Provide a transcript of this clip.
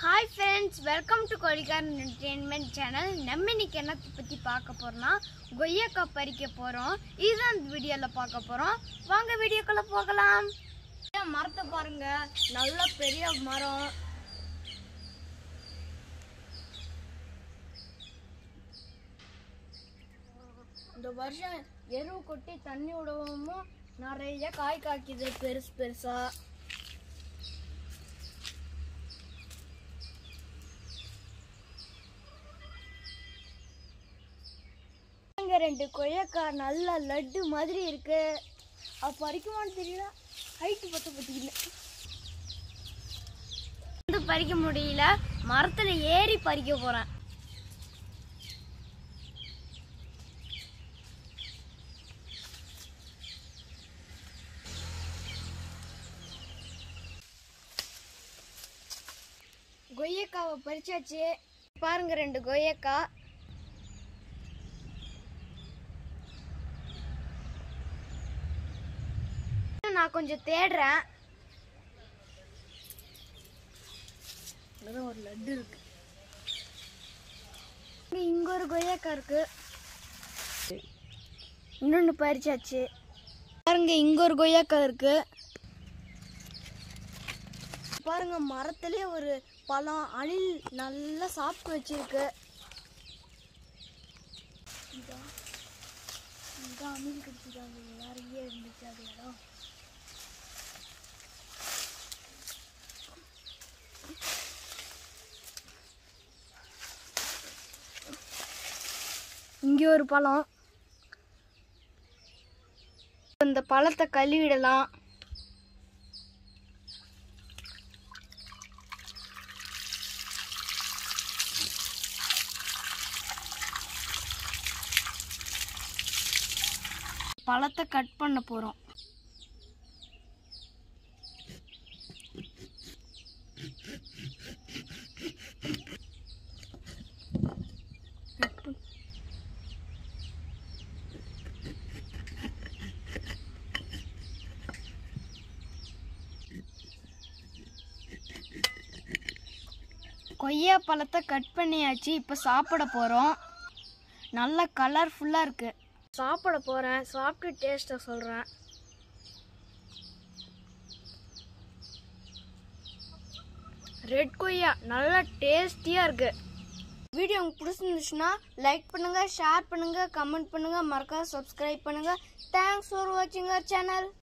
hi friends welcome to Kodikar entertainment channel நம்ம இன்னைக்கு என்னத்தை பற்றி பார்க்க போகிறோம்னா கொய்யாக்காய் பறிக்க போகிறோம் இதுதான் இந்த வீடியோவில் பார்க்க போகிறோம் வாங்க வீடியோக்குள்ளே போகலாம் ஏன் மரத்தை பாருங்க நல்ல பெரிய மரம் இந்த வருஷம் எருவு கொட்டி தண்ணி விடவும் நிறைய காய் காய்க்குது பெருசு பெருசா இங்க ரெண்டு கொய்யாக்காய் நல்ல லட்டு மாதிரி இருக்கு அது பறிக்குமான்னு தெரியல ஹைட்டு பத்த பத்திக்கல வந்து பறிக்க முடியல மரத்துல ஏறி பறிக்க போறேன் கொய்யக்காவை பறிச்சாச்சு பாருங்க ரெண்டு கொய்யக்காய் நான் கொஞ்சம் தேடுறேன் அங்கதான் ஒரு லட்டு இருக்கு இங்க- இங்க ஒரு கொய்யாக்காய் இருக்கு இன்னொன்னு பறிச்சாச்சு பாருங்க இங்க ஒரு கொய்யாக்காய் இருக்கு பாருங்க மரத்திலே ஒரு பழம் அணில் நல்லா சாப்பிட்டு வச்சிருக்கு இதான் இதான் அணில் கடிச்சிட்டாங்க நிறைய இருந்துச்சு அது இடம் இங்கே ஒரு பழம் இந்த பழத்தை கழுவிடலாம் பழத்தை கட் பண்ண போறோம் Cut பண்ண- கொய்யா பழத்தை கட் பண்ணியாச்சு இப்போ சாப்பிட போகிறோம் நல்ல கலர்ஃபுல்லாக இருக்கு சாப்பிட போகிறேன் சாப்பிட்டு டேஸ்ட்டை சொல்கிறேன் ரெட் கொய்யா நல்லா டேஸ்டியாக இருக்கு வீடியோ உங்களுக்கு பிடிச்சிருந்துச்சுன்னா லைக் பண்ணுங்க ஷேர் பண்ணுங்க கமெண்ட் பண்ணுங்க மறக்காம சப்ஸ்கிரைப் பண்ணுங்க தேங்க்ஸ் ஃபார் வாட்சிங் அவர் சேனல்